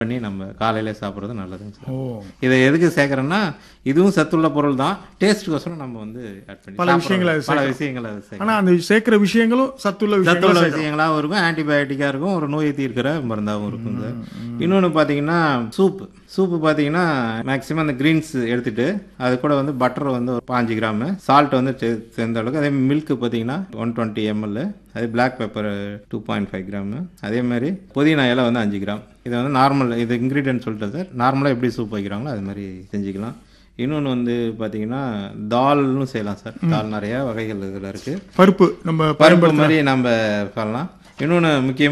பண்ணி நம்ம காலையில சாப்பிட்றது நல்லதுங்க சார் ஓ இதை எதுக்கு சேர்க்குறோன்னா இதுவும் சத்துள்ள பொருள் தான் டேஸ்ட்டுக்கோசரம் நம்ம வந்து ஆட் பண்ணி பல சாப்பிடுறோம். விஷயங்களை அது பல சேர்க்கிறோம். விஷயங்களை அது சேர்க்கிறோம். ஆனா அந்த சேர்க்கிற விஷயங்களும் சத்துள்ள விஷயங்களும் சத்துள்ள சேர்க்கிறோம். விஷயங்களாகவும் இருக்கும் ஆன்டிபயோட்டிக்காக இருக்கும் ஒரு நோயை தீர்க்கிற மருந்தாகவும் இருக்கும் சார் இன்னொன்று பார்த்தீங்கன்னா சூப்பு சூப்பு பார்த்தீங்கன்னா மேக்ஸிமம் அந்த கிரீன்ஸ் எடுத்துட்டு அது கூட வந்து பட்டர் வந்து ஒரு பாஞ்சு கிராமு சால்ட் வந்து சே- சேர்ந்த அளவுக்கு அதே மில்க் பார்த்தீங்கன்னா ஒன் டுவெண்ட்டி எம்எல் அதே black pepper two point five gram அதே மாதிரி புதினா இலை வந்து அஞ்சு கிராம் இது வந்து நார்மல் இது இன்க்ரீடியன்ட் சொல்லிட்டு சார் நார்மலாக எப்படி சூப் வைக்கிறாங்களோ அது மாதிரி செஞ்சுக்கலாம் இன்னொன்று வந்து பார்த்தீங்கன்னா தால்னு செய்யலாம் சார் தால் நிறைய வகைகள் இதில் இருக்குது பருப்பு நம்ம பருப்பு மாதிரி நம்ம பண்ணலாம் இன்னொன்று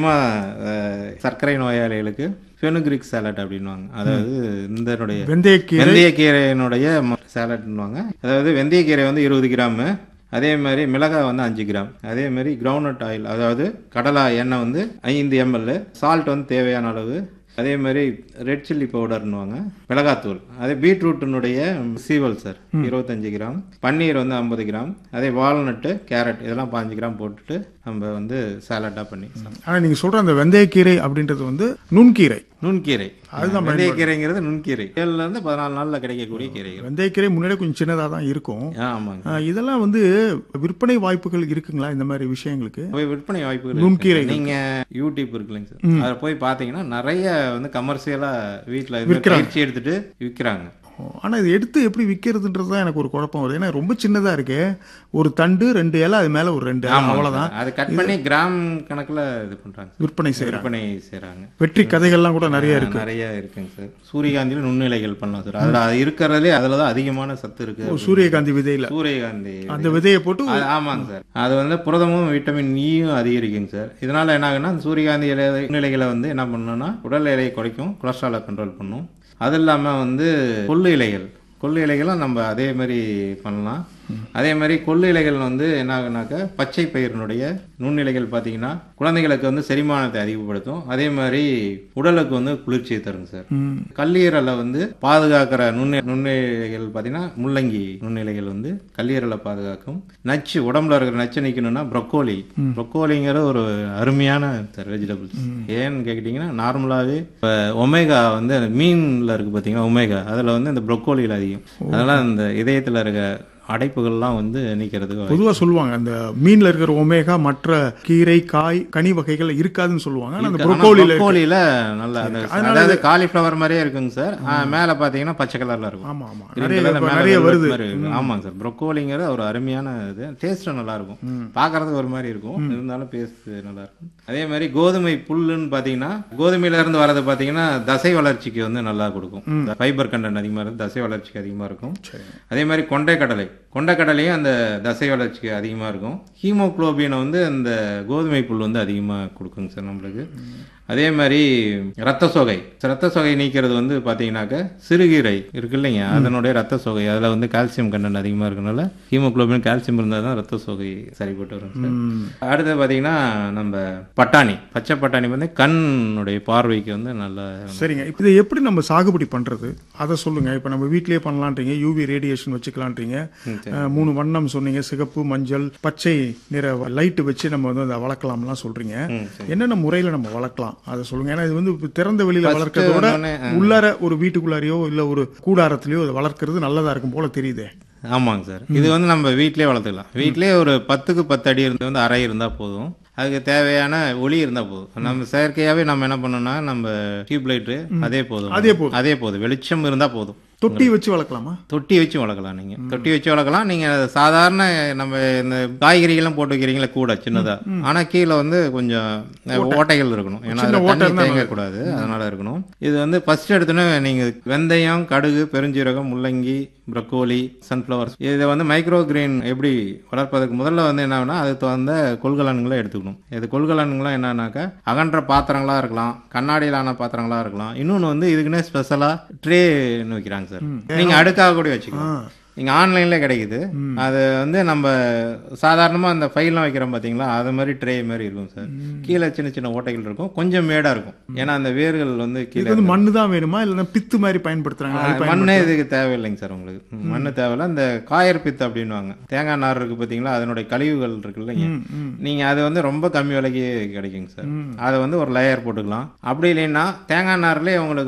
முக்கியமாக சர்க்கரை நோயாளிகளுக்கு ஃபெனுக்ரிக் சாலட் அப்படின்வாங்க அதாவது இந்தனுடைய வெந்தயக்கீரை வெந்தயக்கீரையினுடைய சாலட்னுவாங்க அதாவது வெந்தயக்கீரை வந்து இருபது கிராமு அதே மாதிரி மிளகாய் வந்து அஞ்சு கிராம் அதே மாதிரி கிரவுண்ட்நட் ஆயில் அதாவது கடலை எண்ணெய் வந்து ஐந்து எம்எல் சால்ட் வந்து தேவையான அளவு அதே மாதிரி ரெட் சில்லி பவுடர்னுவாங்க மிளகாத்தூள் அதே பீட்ரூட்டினுடைய சீவல் சார் இருபத்தஞ்சு கிராம் பன்னீர் வந்து ஐம்பது கிராம் அதே வால்நட்டு கேரட் இதெல்லாம் பாஞ்சு கிராம் போட்டுட்டு நம்ம வந்து சாலட்டாக பண்ணி சாப்பிடலாம். ஆனா நீங்க சொல்ற அந்த வெந்தயக்கீரை அப்படின்றது வந்து நுண்கீரை நுண்கீரை அதுதான் வெந்தயக்கீரைங்கிறது நுண்கீரை ஏழுல இருந்து பதினாலு நாளில் கிடைக்கக்கூடிய கீரைகள் வெந்தயக்கீரை முன்னாடி கொஞ்சம் சின்னதா தான் இருக்கும் ஆ, ஆமாங்க ஆ, இதெல்லாம் வந்து விற்பனை வாய்ப்புகள் இருக்குங்களா இந்த மாதிரி விஷயங்களுக்கு போய் விற்பனை வாய்ப்புகள் நுண்கீரைகள். இருக்கு. நீங்க யூடியூப் இருக்குல்லைங்க சார் அதில் போய் பார்த்தீங்கன்னா நிறைய வந்து கமர்ஷியலா வீட்டில் பயிற்சி எடுத்துட்டு விற்கிறாங்க ஓ, ஆனா இது எடுத்து எப்படி விற்கிறதுன்றது தான் எனக்கு ஒரு குழப்பம் வருது ஏன்னா ரொம்ப சின்னதா இருக்கு ஒரு தண்டு ரெண்டு இலை அது மேல ஒரு ரெண்டு இலை, அவ்வளவுதான் அதை கட் பண்ணி கிராம் கணக்குல இது பண்றாங்க சார். விற்பனை செய்யறாங்க விற்பனை செய்றாங்க வெற்றி கதைகள்லாம் கூட நிறைய இருக்கு நிறைய இருக்குங்க சார் சூரியகாந்தியில நுண்ணிலைகள் பண்ணலாம் சார் அதுல அது இருக்கிறதுலே அதுல தான் அதிகமான சத்து இருக்கு சூரியகாந்தி விதையில சூரியகாந்தி அந்த விதையை போட்டு அது ஆமாங்க சார் அது வந்து புரதமும் விட்டமின் ஈயும் அதிகரிக்குங்க சார் இதனால என்ன ஆகுன்னா அந்த சூரியகாந்தி இலை இலைகளை வந்து என்ன பண்ணணும்னா உடல் எடையை குறைக்கும் கொலஸ்ட்ராலை கண்ட்ரோல் பண்ணும் அது இல்லாமல் வந்து கொள்ளு இலைகள் கொள்ளு இலைகளும் நம்ம அதே மாதிரி பண்ணலாம் அதே மாதிரி கொள்ளு இலைகள் வந்து என்ன ஆகுனாக்கா பச்சை பயிரினுடைய நுண்ணிலைகள் பார்த்தீங்கன்னா குழந்தைகளுக்கு வந்து செரிமானத்தை அதிகப்படுத்தும் அதே மாதிரி உடலுக்கு வந்து குளிர்ச்சியை தருங்க சார் ம், கல்லீரலை வந்து பாதுகாக்கிற நுண்ணி நுண்ணிலைகள் பார்த்தீங்கன்னா முள்ளங்கி நுண்ணிலைகள் வந்து கல்லீரலை பாதுகாக்கும் நச்சு உடம்புல இருக்கிற நச்சு நிற்கணும்னா ப்ரொக்கோலி ப்ரொக்கோலிங்கிற ஒரு அருமையான சார் வெஜிடபிள்ஸ் ஏன்னு கேக்கிட்டீங்கன்னா நார்மலாகவே இப்போ ஒமேகா வந்து அந்த மீனில் இருக்குது பார்த்தீங்கன்னா ஒமேகா அதில் வந்து இந்த ப்ரொக்கோலியில் அதிகம் அதெல்லாம் இந்த இதயத்தில் இருக்க அடைப்புகள்லாம் வந்து நீக்கிறதுக்கு வாய்ப்பு பொதுவா சொல்லுவாங்க அந்த மீன்ல இருக்கிற ஒமேகா மற்ற கீரை காய் கனி வகைகள் இருக்காதுன்னு சொல்லுவாங்க ஆனா அந்த ஆனா புரோக்கோலில ப்ரொக்கோலியில நல்ல அந்த அதாவது காலிஃப்ளவர் மாதிரியே இருக்குங்க சார் ஆ, மேல பாத்தீங்கன்னா பச்சை கலர்ல இருக்கும் ஆமா ஆமா Green நிறைய colour இப்ப மேல நிறைய velvet வருது மாதிரி இருக்கும். ஆமாங்க சார் ப்ரொக்கோலிங்கிற ஒரு அருமையான இது டேஸ்ட்டும் நல்லா இருக்கும் பார்க்கறதுக்கு ஒரு மாதிரி இருக்கும் இருந்தாலும் பேஸ்ட் நல்லா இருக்கும் அதே மாதிரி கோதுமை புல்லுன்னு பாத்தீங்கன்னா கோதுமையில இருந்து வரது பாத்தீங்கன்னா தசை வளர்ச்சிக்கு வந்து நல்லா கொடுக்கும் ஃபைபர் கண்டென்ட் அதிகமா இருக்கும் தசை வளர்ச்சிக்கு அதிகமா இருக்கும் அதே மாதிரி கொண்டை கடலை கொண்டை கடலையும் அந்த தசை வளர்ச்சிக்கு அதிகமா இருக்கும் ஹீமோகுளோபினை வந்து அந்த கோதுமை புல் வந்து அதிகமா கொடுக்குங்க சார் நம்மளுக்கு அதே மாதிரி ரத்த சோகை ரத்த சோகை நீக்கிறது வந்து பார்த்தீங்கன்னாக்க சிறுகீரை இருக்கு இல்லைங்க அதனுடைய ரத்த சோகை அதில் வந்து கால்சியம் கண்டென்ட் அதிகமாக இருக்கனால ஹீமோகுளோபின் கால்சியம் இருந்தால் தான் ரத்த சோகை சரிப்பட்டு வரும் சார் அடுத்து பார்த்தீங்கன்னா நம்ம பட்டாணி பச்சை பட்டாணி வந்து கண்ணுடைய பார்வைக்கு வந்து நல்ல சரிங்க இப்போ இதை எப்படி நம்ம சாகுபடி பண்றது அதை சொல்லுங்க இப்போ நம்ம வீட்லயே பண்ணலான்றீங்க யூவி ரேடியேஷன் வச்சுக்கலான்றீங்க அஹ், மூணு வண்ணம் சொன்னீங்க சிகப்பு மஞ்சள் பச்சை நிற லைட் வச்சு நம்ம வந்து அதை வளர்க்கலாம்லாம் சொல்றீங்க என்னென்ன முறையில நம்ம வளர்க்கலாம் அதை சொல்லுங்க ஏன்னா இது வந்து இப்ப திறந்த வெளியில வளர்க்கறதோட வந்தோடனே, உள்ளார ஒரு வீட்டுக்குள்ளாரையோ இல்ல ஒரு கூடாரத்திலயோ அதை வளர்க்கறது நல்லதா இருக்கும் போல தெரியுதே ஆமாங்க சார் இது வந்து நம்ம வீட்டிலே வளர்த்துக்கலாம் வீட்டிலே ஒரு பத்துக்கு பத்து அடி இருந்து வந்து அறை இருந்தால் போதும் அதுக்கு தேவையான ஒளி இருந்தால் போதும் நம்ம செயற்கையாகவே நம்ம என்ன பண்ணோம்னா நம்ம டியூப் லைட்டு அதே போதும் அதே போதும். அதே போதும் வெளிச்சம் இருந்தால் போதும் தொட்டி வச்சு வளர்க்கலாமா தொட்டி வச்சு வளர்க்கலாம் நீங்க தொட்டி வச்சு வளர்க்கலாம் நீங்க சாதாரண நம்ம இந்த காய்கறிகள்லாம் போட்டு வைக்கிறீங்களா கூட சின்னதா ஆனா கீழே வந்து கொஞ்சம் ஓட்டைகள் இருக்கணும் ஏன்னா அதுல தண்ணி தேங்க கூடாது அதனால இருக்கணும் இது வந்து ஃபர்ஸ்ட் எடுத்தோன்னே நீங்க வெந்தயம் கடுகு பெருஞ்சீரகம் முள்ளங்கி ப்ரக்கோலி சன்ஃப்ளவர்ஸ் இதை வந்து மைக்ரோ கிரீன் எப்படி வளர்ப்பதற்கு முதல்ல வந்து என்னன்னா அதுக்கு தகுந்த கொள்கலன்களை எடுத்துக்கணும் இது கொள்கலன்கள்லாம் என்னன்னாக்கா அகன்ற பாத்திரங்களா இருக்கலாம் கண்ணாடியிலான பாத்திரங்களா இருக்கலாம் இன்னொன்று வந்து இதுக்குன்னே ஸ்பெஷலாக ட்ரேன்னு வைக்கிறாங்க சார் நீங்க அடுக்காக கூட வச்சுக்கலாம் இங்கே ஆன்லைன்லேயே கிடைக்குது அது வந்து நம்ம சாதாரணமாக அந்த ஃபைல்லாம் வைக்கிறோம் பார்த்தீங்களா அது மாதிரி ட்ரே மாதிரி இருக்கும் சார் கீழே சின்ன சின்ன ஓட்டைகள் இருக்கும் கொஞ்சம் மேடாக இருக்கும் ஏன்னா அந்த வேர்கள் வந்து இது கீழே வந்து மண்ணு தான் வேணுமா இல்லைன்னா பித்து மாதிரி பயன்படுத்துறாங்க அது பயன்- மண்ணே இதுக்கு தேவையில்லைங்க சார் உங்களுக்கு ம், மண்ணு தேவையில்ல இந்த காயர் பித்து அப்படின்வாங்க தேங்காய் நார் இருக்கு பார்த்தீங்களா அதனுடைய கழிவுகள் இருக்கு இல்லைங்க ம், ம். நீங்க அது வந்து ரொம்ப கம்மி விலைக்கு கிடைக்குங்க சார் அதை வந்து ஒரு லேயர் போட்டுக்கலாம் அப்படி இல்லைன்னா தேங்காய் நார்லேயே உங்களுக்கு